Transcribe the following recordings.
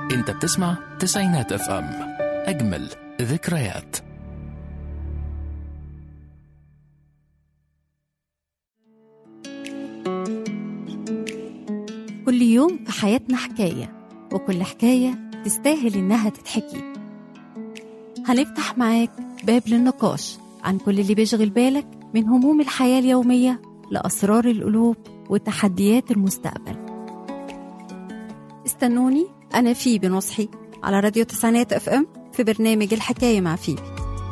انت بتسمع تسعينات اف ام اجمل ذكريات كل يوم في حياتنا حكاية وكل حكاية تستاهل إنها تتحكي هنفتح معاك باب للنقاش عن كل اللي بيشغل بالك من هموم الحياة اليومية لأسرار القلوب وتحديات المستقبل استنوني أنا فيبي نصحي على راديو تسعينات اف ام في برنامج الحكاية مع فيبي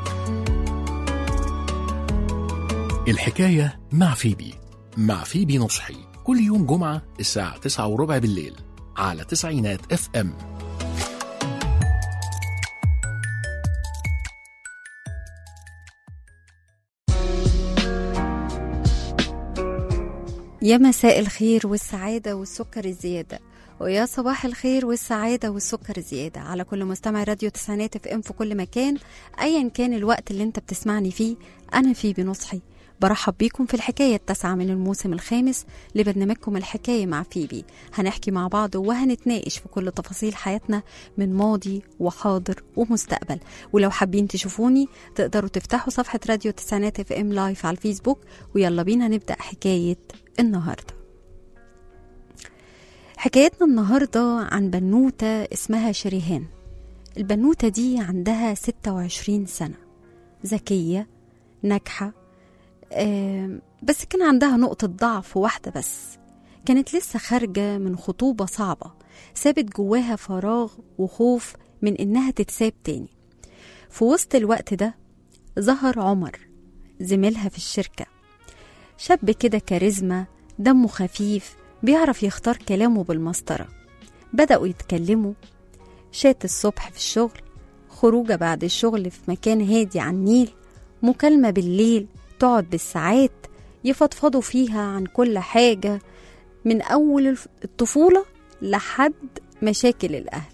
الحكاية مع فيبي مع فيبي نصحي كل يوم جمعة الساعة تسعة وربع بالليل على تسعينات اف ام يا مساء الخير والسعادة والسكر الزيادة ويا صباح الخير والسعادة والسكر الزيادة على كل مستمع راديو تسعينات اف ام في كل مكان ايا كان الوقت اللي انت بتسمعني فيه انا فيه بنصحي برحب بيكم في الحكاية التاسعة من الموسم الخامس لبرنامجكم الحكاية مع فيبي هنحكي مع بعض وهنتناقش في كل تفاصيل حياتنا من ماضي وحاضر ومستقبل ولو حابين تشوفوني تقدروا تفتحوا صفحة راديو تسعينات اف ام لايف على الفيسبوك ويلا بينا نبدأ حكاية النهارده حكايتنا النهاردة عن بنوتة اسمها شريهان البنوتة دي عندها 26 سنة ذكية ناجحة آم، بس كان عندها نقطة ضعف واحدة بس كانت لسه خارجة من خطوبة صعبة سابت جواها فراغ وخوف من إنها تتساب تاني في وسط الوقت ده ظهر عمر زميلها في الشركة شاب كده كاريزما دمه خفيف بيعرف يختار كلامه بالمسطرة بدأوا يتكلموا شات الصبح في الشغل خروجة بعد الشغل في مكان هادي على النيل مكالمة بالليل تقعد بالساعات يفضفضوا فيها عن كل حاجة من أول الف- الطفولة لحد مشاكل الأهل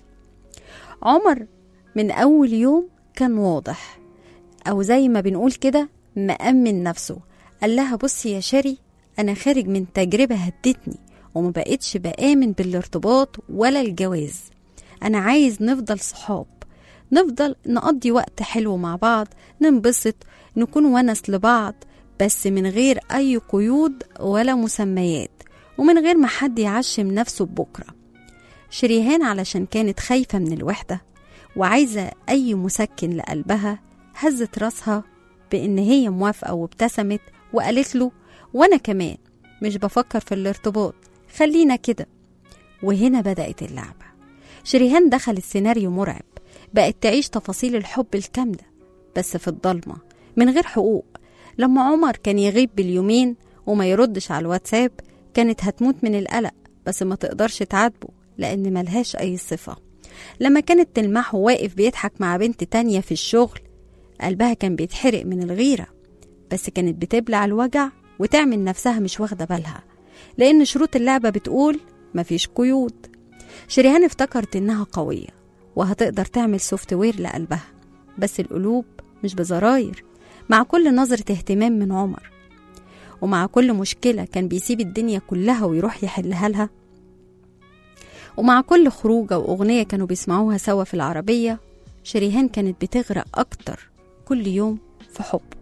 عمر من أول يوم كان واضح أو زي ما بنقول كده مأمن نفسه قال لها بصي يا شري أنا خارج من تجربة هدتني وما بقتش بآمن بالارتباط ولا الجواز أنا عايز نفضل صحاب نفضل نقضي وقت حلو مع بعض ننبسط نكون ونس لبعض بس من غير أي قيود ولا مسميات ومن غير ما حد يعشم نفسه ببكرة شريهان علشان كانت خايفة من الوحدة وعايزة أي مسكن لقلبها هزت راسها بإن هي موافقة وابتسمت وقالت له وأنا كمان مش بفكر في الارتباط خلينا كده وهنا بدأت اللعبة شريهان دخلت سيناريو مرعب بقت تعيش تفاصيل الحب الكاملة بس في الضلمة من غير حقوق لما عمر كان يغيب باليومين وما يردش على الواتساب كانت هتموت من القلق بس ما تقدرش تعاتبه لأن ملهاش أي صفة لما كانت تلمحه واقف بيضحك مع بنت تانية في الشغل قلبها كان بيتحرق من الغيرة بس كانت بتبلع الوجع وتعمل نفسها مش واخدة بالها لأن شروط اللعبة بتقول مفيش قيود شريهان افتكرت إنها قوية وهتقدر تعمل سوفت وير لقلبها بس القلوب مش بزراير مع كل نظرة اهتمام من عمر ومع كل مشكلة كان بيسيب الدنيا كلها ويروح يحلها لها ومع كل خروجة وأغنية كانوا بيسمعوها سوا في العربية شريهان كانت بتغرق أكتر كل يوم في حبه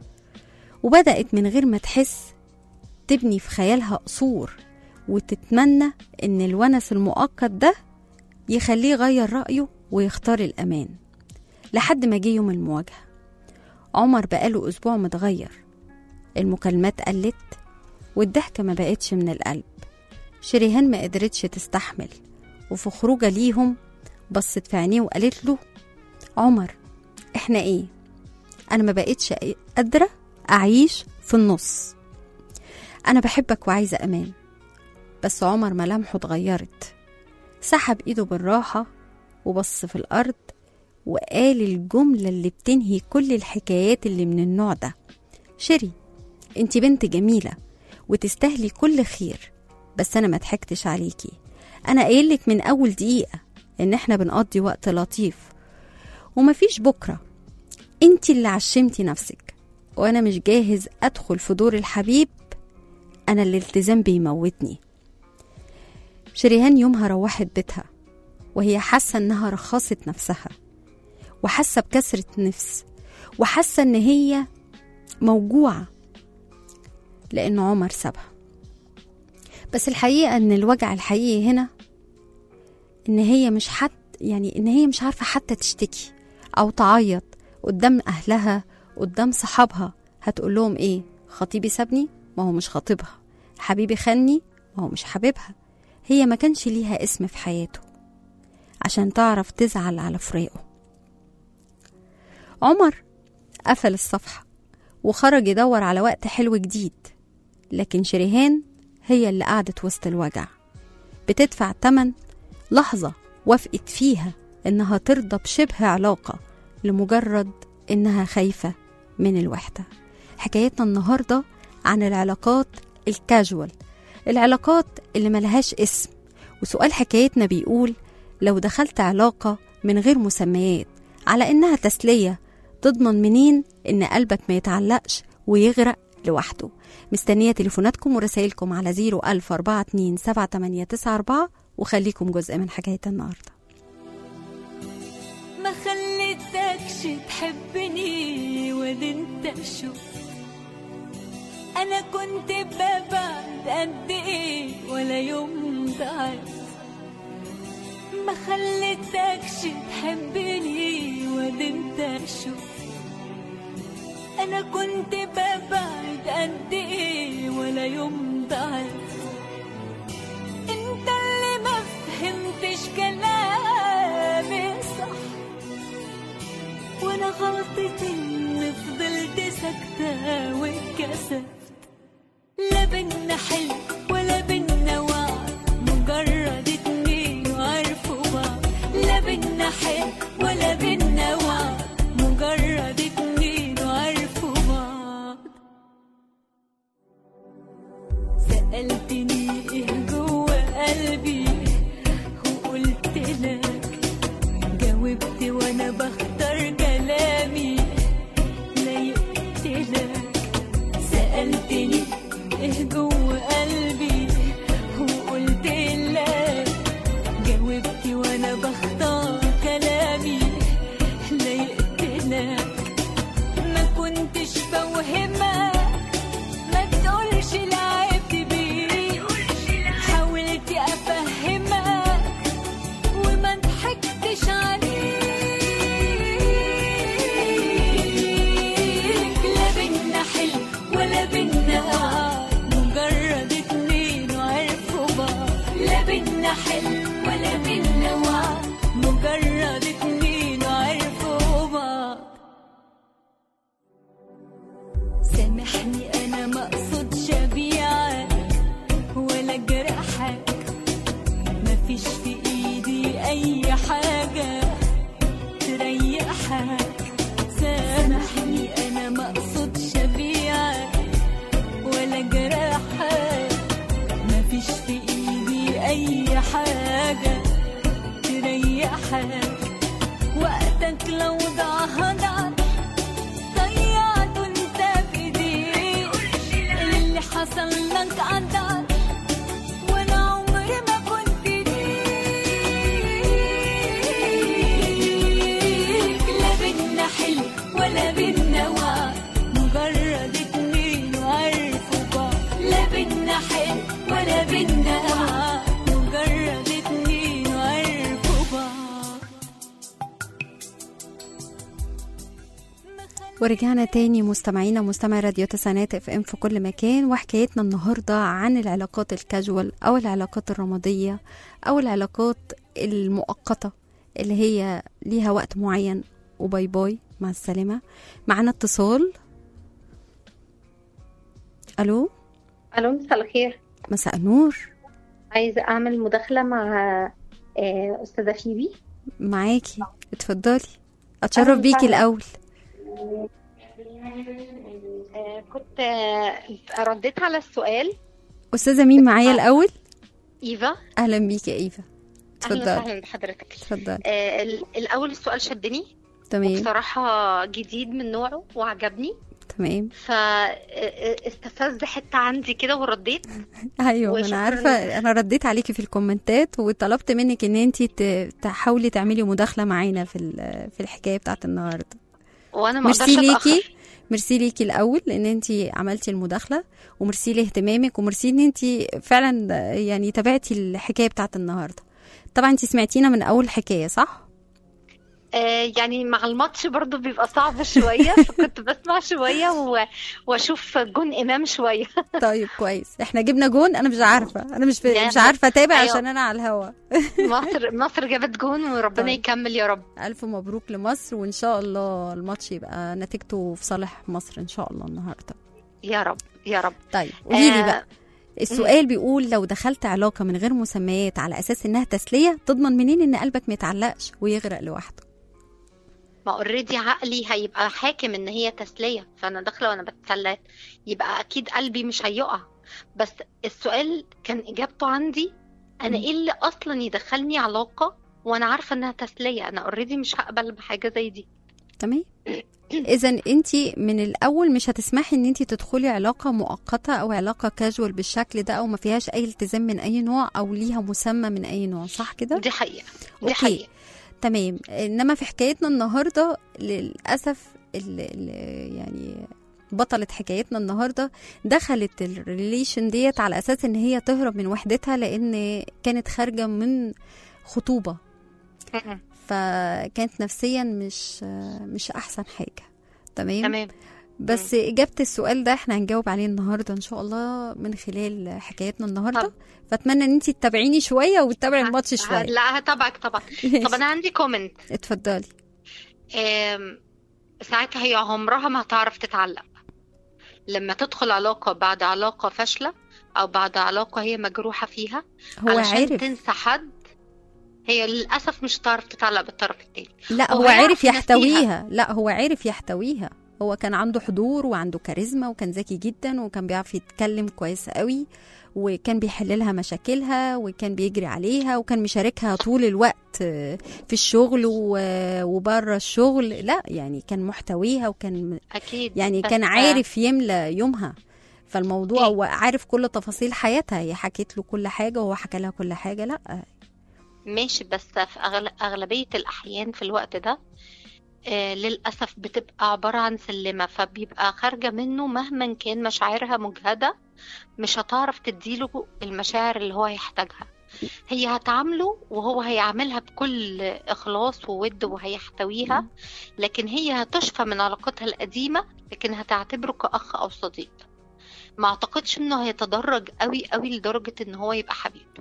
وبدأت من غير ما تحس تبني في خيالها قصور وتتمنى إن الونس المؤقت ده يخليه يغير رأيه ويختار الأمان لحد ما جه يوم المواجهة عمر بقاله أسبوع متغير المكالمات قلت والضحكة ما بقتش من القلب شريهان ما قدرتش تستحمل وفي خروجة ليهم بصت في عينيه وقالت له عمر احنا ايه انا ما بقتش قادرة اعيش في النص انا بحبك وعايزة امان بس عمر ملامحه اتغيرت سحب ايده بالراحة وبص في الارض وقال الجملة اللي بتنهي كل الحكايات اللي من النوع ده شري انت بنت جميلة وتستاهلي كل خير بس انا ما ضحكتش عليكي انا قايلك من اول دقيقة ان احنا بنقضي وقت لطيف ومفيش بكرة انت اللي عشمتي نفسك وانا مش جاهز ادخل في دور الحبيب انا الالتزام بيموتني شريهان يومها روحت بيتها وهي حاسة إنها رخصت نفسها وحاسة بكسرة نفس وحاسة إن هي موجوعة لأن عمر سابها بس الحقيقة إن الوجع الحقيقي هنا إن هي مش حد يعني إن هي مش عارفة حتى تشتكي أو تعيط قدام أهلها قدام صحابها هتقول لهم إيه خطيبي سابني ما هو مش خطيبها حبيبي خاني ما هو مش حبيبها هي ما كانش ليها اسم في حياته عشان تعرف تزعل على فراقه عمر قفل الصفحة وخرج يدور على وقت حلو جديد لكن شريهان هي اللي قعدت وسط الوجع بتدفع تمن لحظة وافقت فيها إنها ترضى بشبه علاقة لمجرد إنها خايفة من الوحدة حكايتنا النهاردة عن العلاقات الكاجوال العلاقات اللي ملهاش اسم وسؤال حكايتنا بيقول لو دخلت علاقة من غير مسميات على إنها تسلية تضمن منين إن قلبك ما يتعلقش ويغرق لوحده مستنية تليفوناتكم ورسائلكم على 010427894 وخليكم جزء من حكاية النهاردة ما خليتكش تحبني ولا انت شو انا كنت ببعد قد ايه ولا يوم ضعت ما خليتكش تحبني ولا انت شو انا كنت ببعد قد ايه ولا يوم ضعت انت اللي ما فهمتش كلامي صح وانا غلطتي اني فضلت ساكتة واتكسفت لا بينا حلم ولا بينا وعد مجرد اتنين وعرفوا بعض لا بينا حلم ولا بينا وعد مجرد اتنين وعرفوا بعض سألتني ايه جوه قلبي وقلت لك جاوبت وانا بختار كلامي لا يقتلك سألتني ايه جوه قلبي وقلت لك جاوبت وانا بختار كلامي لا يقتلك ما كنتش بوهمك ما تقولش لعبت بيه حاولت افهمك وما ضحكتش عليك لا بينا حلم ولا بينا وعد مجرد اتنين وعرفوا بعض لا بينا حلم ولا بينا وعد مجرد اتنين وعرفوا بعض سامحني انا ما اقصدش ابيعك ولا جرحك مفيش في ايدي اي حاجه تريحك سامحني انا ما اقصدش ابيعك ولا جرحك مفيش في ايدي اي حاجه تريحك وقتك لو ضاع هضعك ضيعت وانت بايديك اللي حصل لك عدى وانا عمري ما كنت ليك لا بينا حلم ولا بينا وعد مجرد اتنين وعرفوا بعض لا بينا حلم ولا بينا وعد مجرد اتنين وعرفوا بعض ورجعنا تاني مستمعينا مستمعي راديو تسعينات اف ام في كل مكان وحكايتنا النهارده عن العلاقات الكاجوال او العلاقات الرماديه او العلاقات المؤقته اللي هي ليها وقت معين وباي باي مع السلامه معانا اتصال الو الو مساء الخير مساء النور عايزه اعمل مداخله مع آه، استاذه فيبي معاكي اتفضلي اتشرف أهلاً بيكي وسهلاً. الاول آه، كنت آه، رديت على السؤال استاذه مين معايا الاول ايفا اهلا بيكي يا ايفا اهلا اتفضلي وسهلا بحضرتك اتفضلي آه، ال- الاول السؤال شدني تمام بصراحه جديد من نوعه وعجبني تمام فاستفز حته عندي كده ورديت ايوه ما وشكراً. انا عارفه انا رديت عليكي في الكومنتات وطلبت منك ان انت تحاولي تعملي مداخله معانا في ال- في الحكايه بتاعت النهارده وانا ما ميرسي اقدرش ليكي اتاخر ميرسي ليكي الاول لان انت عملتي المداخله وميرسي لاهتمامك وميرسي ان انت فعلا يعني تابعتي الحكايه بتاعت النهارده طبعا انت سمعتينا من اول حكايه صح آه يعني مع الماتش برضو بيبقى صعب شويه فكنت بسمع شويه و... واشوف جون امام شويه طيب كويس احنا جبنا جون انا مش عارفه انا مش لا، مش عارفه اتابع أيوة. عشان انا على الهوا مصر مصر جابت جون وربنا طيب. يكمل يا رب الف مبروك لمصر وان شاء الله الماتش يبقى نتيجته في صالح مصر ان شاء الله النهارده يا رب يا رب طيب قولي لي آه، بقى السؤال بيقول لو دخلت علاقه من غير مسميات على اساس انها تسليه تضمن منين ان قلبك ما يتعلقش ويغرق لوحده ما اوريدي عقلي هيبقى حاكم ان هي تسليه فانا داخله وانا بتسلى يبقى اكيد قلبي مش هيقع بس السؤال كان اجابته عندي انا مم. ايه اللي اصلا يدخلني علاقه وانا عارفه انها تسليه انا اوريدي مش هقبل بحاجه زي دي تمام اذا انت من الاول مش هتسمحي ان انت تدخلي علاقه مؤقته او علاقه كاجوال بالشكل ده او ما فيهاش اي التزام من اي نوع او ليها مسمى من اي نوع صح كده دي حقيقه دي أوكي. حقيقه تمام انما في حكايتنا النهارده للاسف ال ال يعني بطلة حكايتنا النهارده دخلت الريليشن ديت على اساس ان هي تهرب من وحدتها لان كانت خارجه من خطوبه م-م. فكانت نفسيا مش مش احسن حاجه تمام تمام بس اجابه السؤال ده احنا هنجاوب عليه النهارده ان شاء الله من خلال حكايتنا النهارده طب. فاتمنى ان انت تتابعيني شويه وتتابعي الماتش ه- شويه لا هتابعك طبعا طب انا عندي كومنت اتفضلي آم، ساعتها هي عمرها ما هتعرف تتعلق لما تدخل علاقة بعد علاقة فاشلة أو بعد علاقة هي مجروحة فيها هو علشان عارف تنسى حد هي للأسف مش هتعرف تتعلق بالطرف التاني لا هو هو هيعرف عرف ينسيها. يحتويها لا هو عرف يحتويها هو كان عنده حضور وعنده كاريزما وكان ذكي جدا وكان بيعرف يتكلم كويس قوي وكان بيحل لها مشاكلها وكان بيجري عليها وكان مشاركها طول الوقت آه، في الشغل و- وبره الشغل لا يعني كان محتويها وكان أكيد يعني بس- كان عارف يملى يومها فالموضوع أوكي. وعارف كل تفاصيل حياتها هي حكت له كل حاجه وهو حكى لها كل حاجه لا ماشي بس في أغل- أغلبية الأحيان في الوقت ده آه، للأسف بتبقى عبارة عن سلمة فبيبقى خارجة منه مهما كان مشاعرها مجهدة مش هتعرف تديله المشاعر اللي هو هيحتاجها هي هتعامله وهو هيعاملها بكل إخلاص وود وهيحتويها لكن هي هتشفى من علاقتها القديمة لكن هتعتبره كأخ أو صديق ما أعتقدش إنه هيتدرج قوي قوي لدرجة إن هو يبقى حبيبه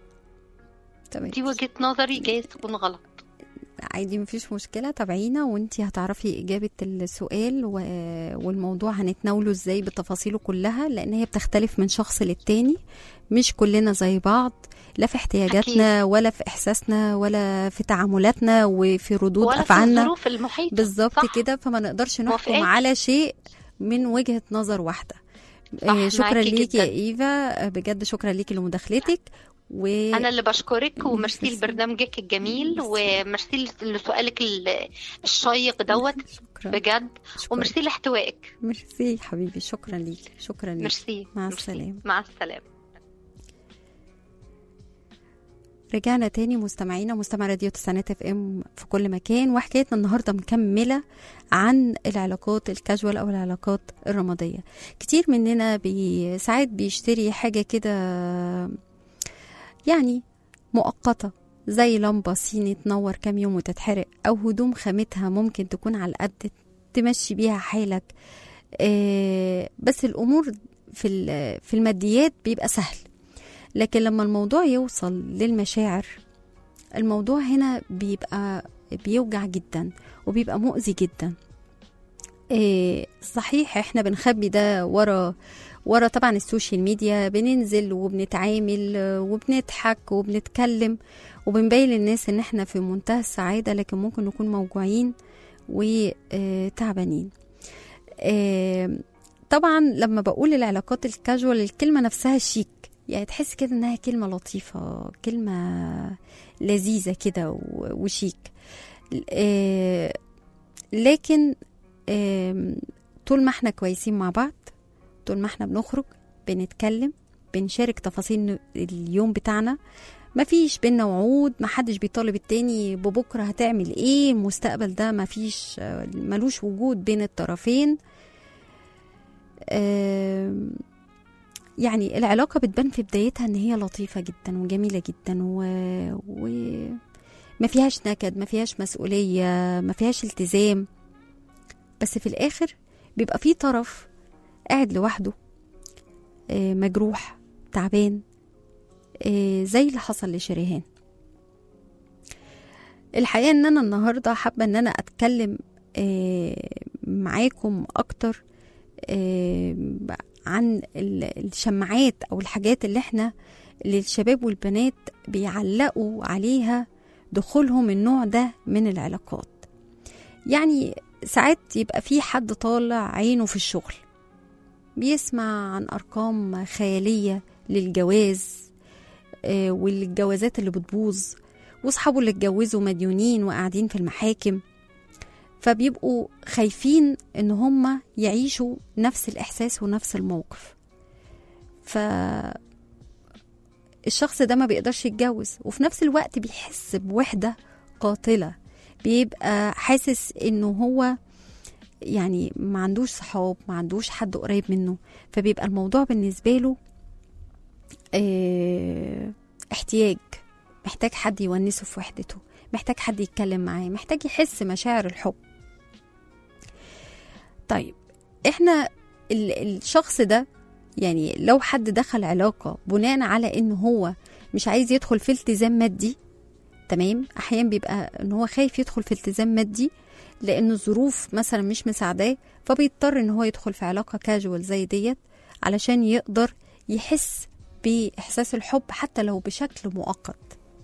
تمام دي وجهة نظري جايز تكون غلط عادي مفيش مشكلة تابعينا وانتي هتعرفي إجابة السؤال و... والموضوع هنتناوله ازاي بتفاصيله كلها لأن هي بتختلف من شخص للتاني مش كلنا زي بعض لا في احتياجاتنا ولا في إحساسنا ولا في تعاملاتنا وفي ردود ولا في أفعالنا الظروف المحيطة بالظبط صح. كده فما نقدرش نحكم موافقاك. على شيء من وجهة نظر واحدة صح، آه، شكرا معاكي ليكي يا جداً. إيفا آه، بجد شكرا ليكي لمداخلتك و... أنا اللي بشكرك وميرسي ميرسي. لبرنامجك الجميل وميرسي لسؤالك ال- الشيق دوت شكرا بجد شكرا وميرسي لاحتوائك ميرسي حبيبي شكرا ليك شكرا ليك ميرسي مع ميرسي. السلامة. مع السلامة رجعنا تاني مستمعينا مستمع راديو تسعينات اف ام في كل مكان وحكايتنا النهارده مكمله عن العلاقات الكاجوال او العلاقات الرماديه كتير مننا بي ساعات بيشتري حاجه كده يعني مؤقته زي لمبه صيني تنور كام يوم وتتحرق او هدوم خامتها ممكن تكون على القد تمشي بيها حالك آه، بس الامور في ال- في الماديات بيبقى سهل لكن لما الموضوع يوصل للمشاعر الموضوع هنا بيبقى بيوجع جدا وبيبقى مؤذي جدا إيه صحيح احنا بنخبي ده ورا ورا طبعا السوشيال ميديا بننزل وبنتعامل آه، وبنضحك وبنتكلم وبنبين للناس ان احنا في منتهى السعادة لكن ممكن نكون موجوعين وتعبانين آه، طبعا لما بقول العلاقات الكاجوال الكلمة نفسها شيك يعني تحس كده انها كلمة لطيفة كلمة لذيذة كده و- وشيك آه، لكن آم، طول ما احنا كويسين مع بعض طول ما احنا بنخرج بنتكلم بنشارك تفاصيل اليوم بتاعنا مفيش بينا وعود محدش بيطالب التاني ببكرة هتعمل ايه المستقبل ده مفيش آه، ملوش وجود بين الطرفين آم، يعني العلاقة بتبان في بدايتها ان هي لطيفة جدا وجميلة جدا و... و... ما فيهاش نكد ما فيهاش مسؤولية ما فيهاش التزام بس في الآخر بيبقى في طرف قاعد لوحده آه، مجروح تعبان آه، زي اللي حصل لشريهان الحقيقة ان انا النهاردة حابة ان انا اتكلم آه، معاكم اكتر آه، عن ال- الشماعات او الحاجات اللي احنا اللي الشباب والبنات بيعلقوا عليها دخولهم النوع ده من العلاقات يعني ساعات يبقى في حد طالع عينه في الشغل بيسمع عن ارقام خياليه للجواز آه، والجوازات اللي بتبوظ واصحابه اللي اتجوزوا مديونين وقاعدين في المحاكم فبيبقوا خايفين ان هم يعيشوا نفس الاحساس ونفس الموقف ف الشخص ده ما بيقدرش يتجوز وفي نفس الوقت بيحس بوحدة قاتلة بيبقى حاسس انه هو يعني ما عندوش صحاب ما عندوش حد قريب منه فبيبقى الموضوع بالنسبة له اه احتياج محتاج حد يونسه في وحدته محتاج حد يتكلم معاه محتاج يحس مشاعر الحب طيب احنا ال- الشخص ده يعني لو حد دخل علاقة بناء على ان هو مش عايز يدخل في التزام مادي تمام احيانا بيبقى ان هو خايف يدخل في التزام مادي لان الظروف مثلا مش مساعداه فبيضطر ان هو يدخل في علاقة كاجوال زي ديت علشان يقدر يحس باحساس الحب حتى لو بشكل مؤقت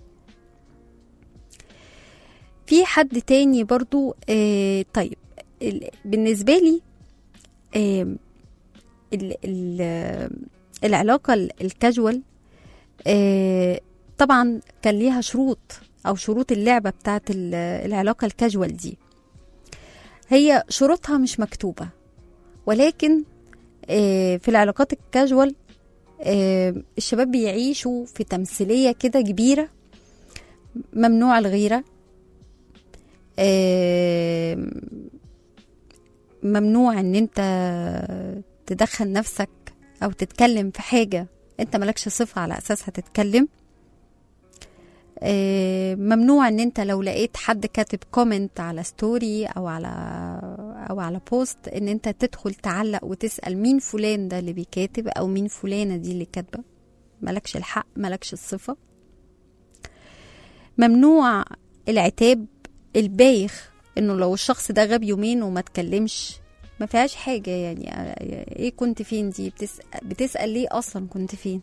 في حد تاني برضو آه طيب ال- بالنسبة لي آه ال ال العلاقة ال- الكاجوال آه، طبعا كان ليها شروط أو شروط اللعبة بتاعت ال- العلاقة الكاجوال دي هي شروطها مش مكتوبة ولكن آه، في العلاقات الكاجوال آه، الشباب بيعيشوا في تمثيلية كده كبيرة ممنوع الغيرة آه، ممنوع ان انت تدخل نفسك او تتكلم في حاجة انت ملكش صفة على اساسها تتكلم آه، ممنوع ان انت لو لقيت حد كاتب كومنت على ستوري او على او على بوست ان انت تدخل تعلق وتسأل مين فلان ده اللي بيكاتب او مين فلانة دي اللي كاتبة ملكش الحق ملكش الصفة ممنوع العتاب البايخ انه لو الشخص ده غاب يومين وما تكلمش ما فيهاش حاجة يعني ايه كنت فين دي بتسأل, بتسأل ليه اصلا كنت فين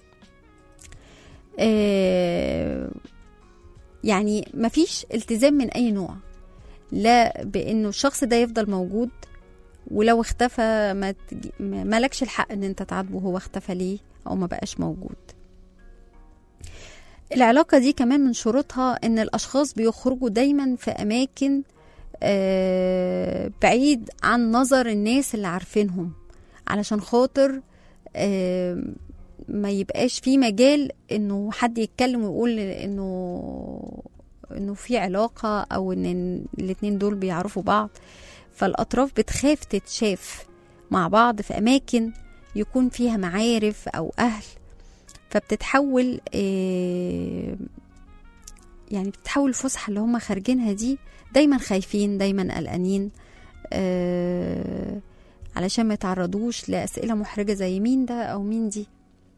آه يعني مفيش التزام من اي نوع لا بانه الشخص ده يفضل موجود ولو اختفى ما تجي- ما- مالكش الحق ان انت تعاتبه هو اختفى ليه او ما بقاش موجود العلاقة دي كمان من شروطها ان الاشخاص بيخرجوا دايما في اماكن آه، بعيد عن نظر الناس اللي عارفينهم علشان خاطر آه، ما يبقاش في مجال انه حد يتكلم ويقول انه انه في علاقة او ان الاتنين دول بيعرفوا بعض فالاطراف بتخاف تتشاف مع بعض في اماكن يكون فيها معارف او اهل فبتتحول آه، يعني بتتحول الفسحة اللي هم خارجينها دي دايما خايفين دايما قلقانين آه، علشان ما يتعرضوش لأسئلة محرجة زي مين ده أو مين دي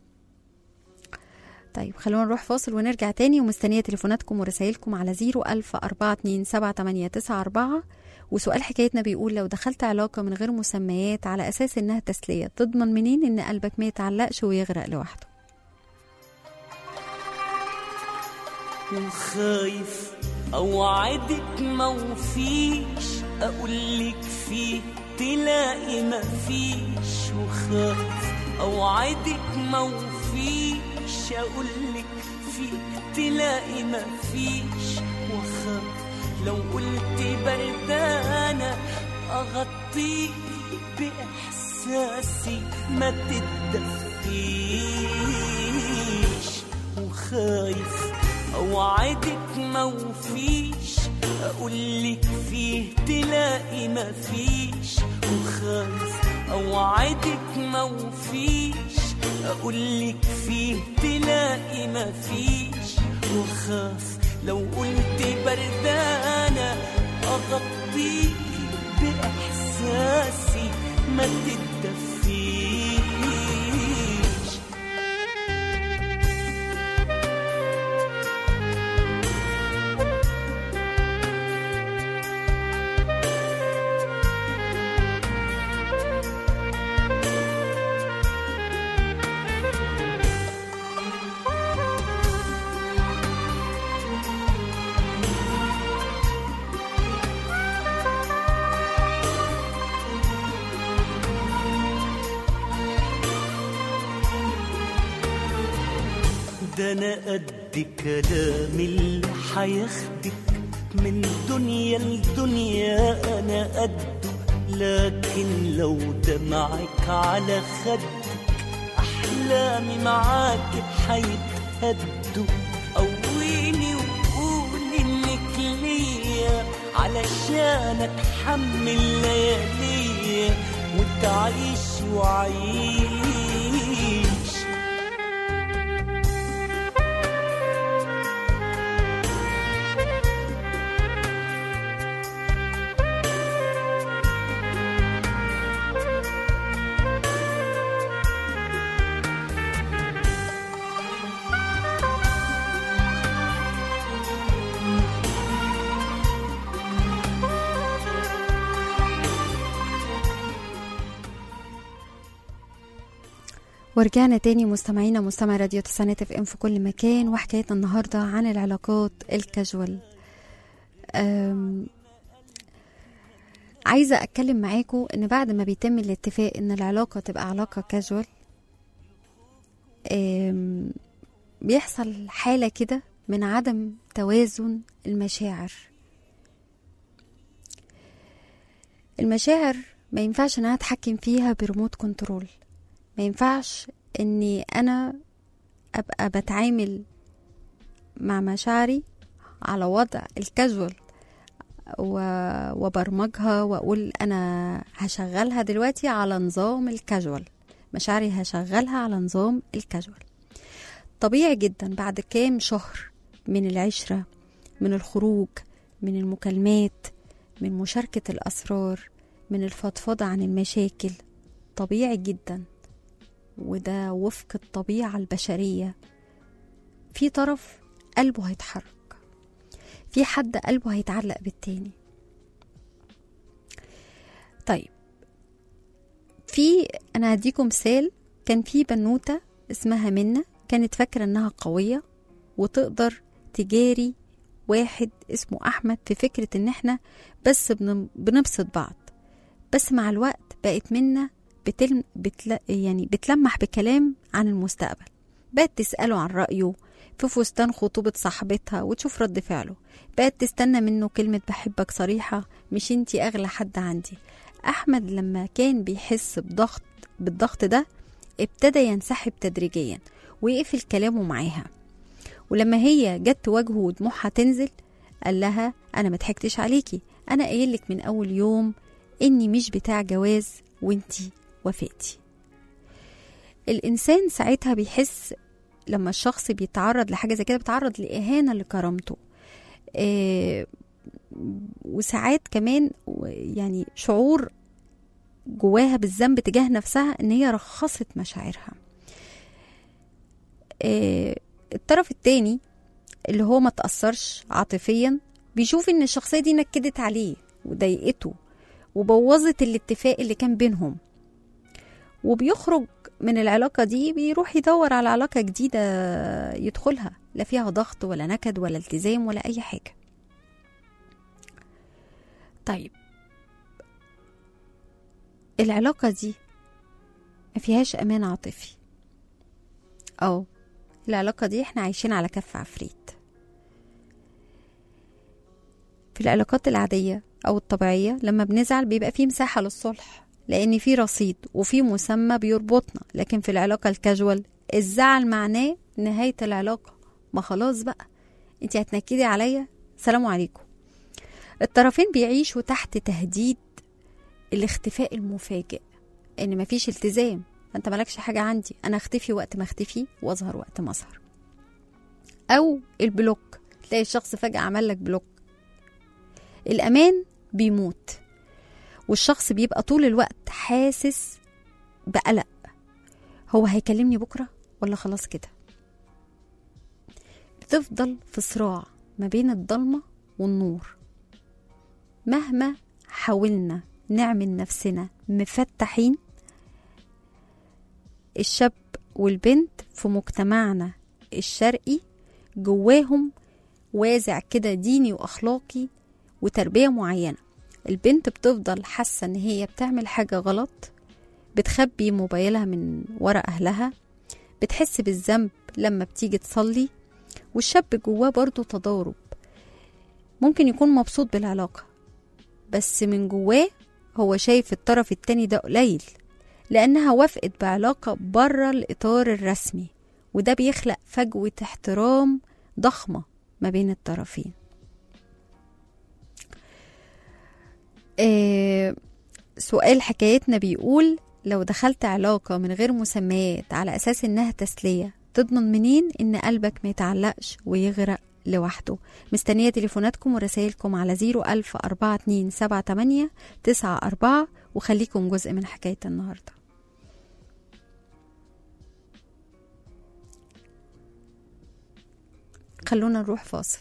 طيب خلونا نروح فاصل ونرجع تاني ومستنية تليفوناتكم ورسائلكم على زيرو ألف أربعة اتنين سبعة تمانية تسعة أربعة وسؤال حكايتنا بيقول لو دخلت علاقة من غير مسميات على أساس إنها تسلية تضمن منين إن قلبك ما يتعلقش ويغرق لوحده وخايف اوعدك موفيش اقولك فيه تلاقي مفيش وخايف اوعدك موفيش اقولك فيه تلاقي مفيش وخايف لو قلت بردانة اغطيك بإحساسي ما تتدفيش وخايف أوعدك موفيش أقولك فيه تلاقي مفيش وخايف أوعدك موفيش أقولك فيه تلاقي مفيش وخاف لو قلت بردانة أغطيك بإحساسي ما تتدفيش ده انا قد كلام اللي هياخدك من دنيا لدنيا انا قده لكن لو دمعك على خدك احلامي معاك هيتهدوا قويني وقول انك ليا علشان اتحمل لياليا وتعيش وعيش ورجعنا تاني مستمعينا مستمع راديو تسعينات اف ام في كل مكان وحكايتنا النهارده عن العلاقات الكاجوال أم، عايزه اتكلم معاكم ان بعد ما بيتم الاتفاق ان العلاقه تبقى علاقه كاجوال أم، بيحصل حاله كده من عدم توازن المشاعر المشاعر ما ينفعش ان انا اتحكم فيها بريموت كنترول ما ينفعش اني انا ابقى بتعامل مع مشاعري على وضع الكاجوال و- وبرمجها واقول انا هشغلها دلوقتي على نظام الكاجوال مشاعري هشغلها على نظام الكاجوال طبيعي جدا بعد كام شهر من العشرة من الخروج من المكالمات من مشاركة الأسرار من الفضفضة عن المشاكل طبيعي جدا وده وفق الطبيعة البشرية في طرف قلبه هيتحرك في حد قلبه هيتعلق بالتاني طيب في انا هديكم مثال كان في بنوتة اسمها منة كانت فاكرة انها قوية وتقدر تجاري واحد اسمه احمد في فكرة ان احنا بس بن- بنبسط بعض بس مع الوقت بقت منا بتلم بتل يعني بتلمح بكلام عن المستقبل بقت تسأله عن رأيه في فستان خطوبة صاحبتها وتشوف رد فعله بقت تستنى منه كلمة بحبك صريحة مش انتي أغلى حد عندي أحمد لما كان بيحس بضغط بالضغط ده ابتدى ينسحب تدريجيا ويقفل كلامه معاها ولما هي جت تواجهه ودموعها تنزل قال لها أنا ما ضحكتش عليكي أنا قايلك من أول يوم إني مش بتاع جواز وانتي وافقتي الإنسان ساعتها بيحس لما الشخص بيتعرض لحاجة زي كده بيتعرض لإهانة لكرامته آه وساعات كمان و- يعني شعور جواها بالذنب تجاه نفسها ان هي رخصت مشاعرها آه الطرف التاني اللي هو ما تأثرش عاطفيا بيشوف ان الشخصية دي نكدت عليه وضايقته وبوظت الاتفاق اللي كان بينهم وبيخرج من العلاقة دي بيروح يدور على علاقة جديدة يدخلها لا فيها ضغط ولا نكد ولا التزام ولا أي حاجة طيب العلاقة دي ما فيهاش أمان عاطفي أو العلاقة دي احنا عايشين على كف عفريت في العلاقات العادية أو الطبيعية لما بنزعل بيبقى فيه مساحة للصلح لان في رصيد وفي مسمى بيربطنا لكن في العلاقه الكاجوال الزعل معناه نهايه العلاقه ما خلاص بقى انت هتنكدي عليا سلام عليكم الطرفين بيعيشوا تحت تهديد الاختفاء المفاجئ ان مفيش التزام انت مالكش حاجه عندي انا اختفي وقت ما اختفي واظهر وقت ما اظهر او البلوك تلاقي الشخص فجاه عمل لك بلوك الامان بيموت والشخص بيبقى طول الوقت حاسس بقلق هو هيكلمني بكره ولا خلاص كده بتفضل في صراع ما بين الضلمه والنور مهما حاولنا نعمل نفسنا مفتحين الشاب والبنت في مجتمعنا الشرقي جواهم وازع كده ديني واخلاقي وتربيه معينه البنت بتفضل حاسه ان هي بتعمل حاجه غلط بتخبي موبايلها من ورا اهلها بتحس بالذنب لما بتيجي تصلي والشاب جواه برضه تضارب ممكن يكون مبسوط بالعلاقه بس من جواه هو شايف الطرف التاني ده قليل لأنها وافقت بعلاقة بره الإطار الرسمي وده بيخلق فجوة احترام ضخمة ما بين الطرفين آه سؤال حكايتنا بيقول لو دخلت علاقة من غير مسميات على أساس إنها تسلية تضمن منين إن قلبك ما يتعلقش ويغرق لوحده مستنية تليفوناتكم ورسائلكم على 01000 4278 94 وخليكم جزء من حكاية النهاردة خلونا نروح فاصل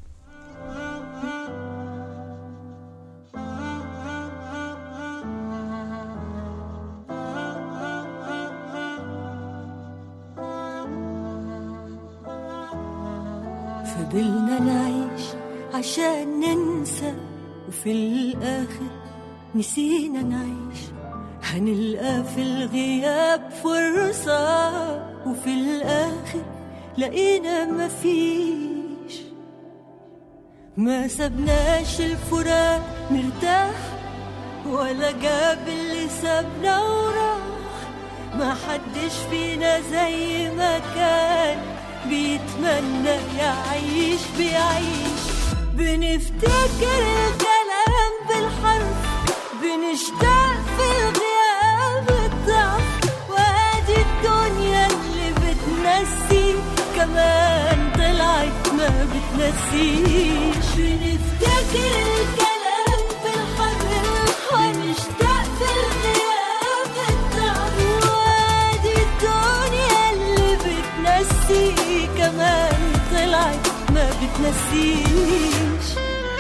فضلنا نعيش عشان ننسى وفي الآخر نسينا نعيش هنلقى في الغياب فرصة وفي الآخر لقينا مفيش ما سبناش الفراق مرتاح ولا جاب اللي سابنا وراح ما حدش فينا زي ما كان بيتمنى يعيش بيعيش بنفتكر الكلام بالحرف بنشتاق في الغياب الضعف وادي الدنيا اللي بتنسي كمان طلعت ما بتنسيش بنفتكر الكلام بالحرف ونشتاق في الغياب الضعف وادي الدنيا اللي بتنسي كمان طلعت ما بتنسيش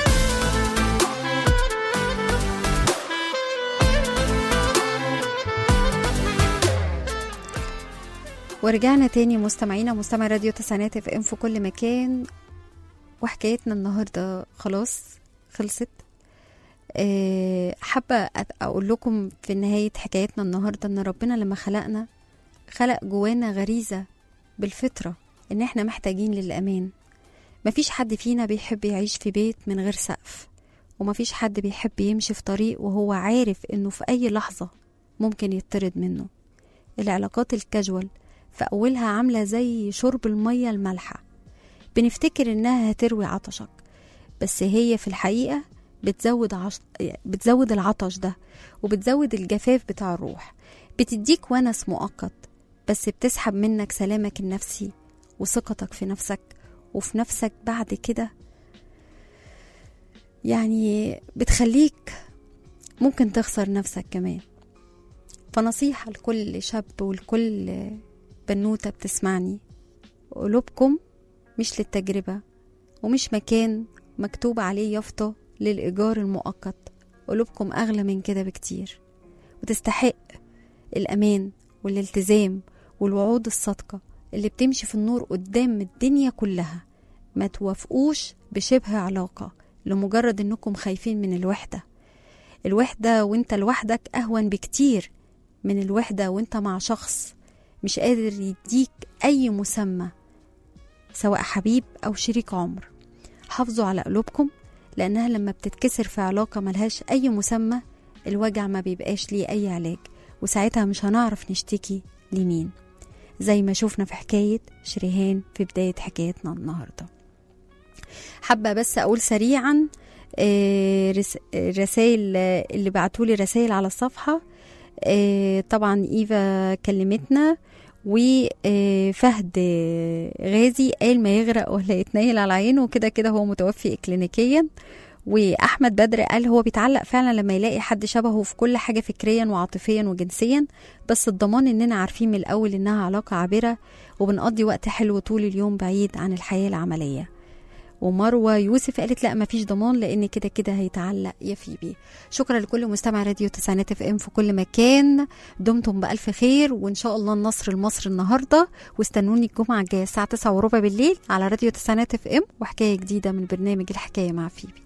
ورجعنا تاني مستمعينا مستمع راديو تسعينات اف ام في كل مكان وحكايتنا النهارده خلاص خلصت أه حابة أت- أقول لكم في نهاية حكايتنا النهاردة إن ربنا لما خلقنا خلق جوانا غريزة بالفطرة إن إحنا محتاجين للأمان مفيش حد فينا بيحب يعيش في بيت من غير سقف ومفيش حد بيحب يمشي في طريق وهو عارف إنه في أي لحظة ممكن يطرد منه العلاقات الكاجوال في أولها عاملة زي شرب المية المالحة بنفتكر إنها هتروي عطشك بس هي في الحقيقة بتزود عش... بتزود العطش ده وبتزود الجفاف بتاع الروح بتديك ونس مؤقت بس بتسحب منك سلامك النفسي وثقتك في نفسك وفي نفسك بعد كده يعني بتخليك ممكن تخسر نفسك كمان فنصيحة لكل شاب ولكل بنوتة بتسمعني قلوبكم مش للتجربة ومش مكان مكتوب عليه يافطة للإيجار المؤقت قلوبكم أغلى من كده بكتير وتستحق الأمان والالتزام والوعود الصادقة اللي بتمشي في النور قدام الدنيا كلها ما توافقوش بشبه علاقة لمجرد انكم خايفين من الوحدة الوحدة وانت لوحدك أهون بكتير من الوحدة وانت مع شخص مش قادر يديك أي مسمى سواء حبيب أو شريك عمر حافظوا على قلوبكم لأنها لما بتتكسر في علاقة ملهاش أي مسمى الوجع ما بيبقاش ليه أي علاج وساعتها مش هنعرف نشتكي لمين زي ما شفنا في حكاية شريهان في بداية حكايتنا النهاردة حابة بس أقول سريعا آه، رس- الرسائل آه، اللي بعتولي رسائل على الصفحة آه، طبعا إيفا كلمتنا وفهد غازي قال ما يغرق ولا يتنيل على عينه وكده كده هو متوفي اكلينيكيا واحمد بدر قال هو بيتعلق فعلا لما يلاقي حد شبهه في كل حاجه فكريا وعاطفيا وجنسيا بس الضمان اننا عارفين من الاول انها علاقه عابره وبنقضي وقت حلو طول اليوم بعيد عن الحياه العمليه ومروه يوسف قالت لا مفيش ضمان لان كده كده هيتعلق يا فيبي شكرا لكل مستمع راديو تسعينات اف ام في كل مكان دمتم بالف خير وان شاء الله النصر لمصر النهارده واستنوني الجمعه الجايه الساعه 9 وربع بالليل على راديو تسعينات اف ام وحكايه جديده من برنامج الحكايه مع فيبي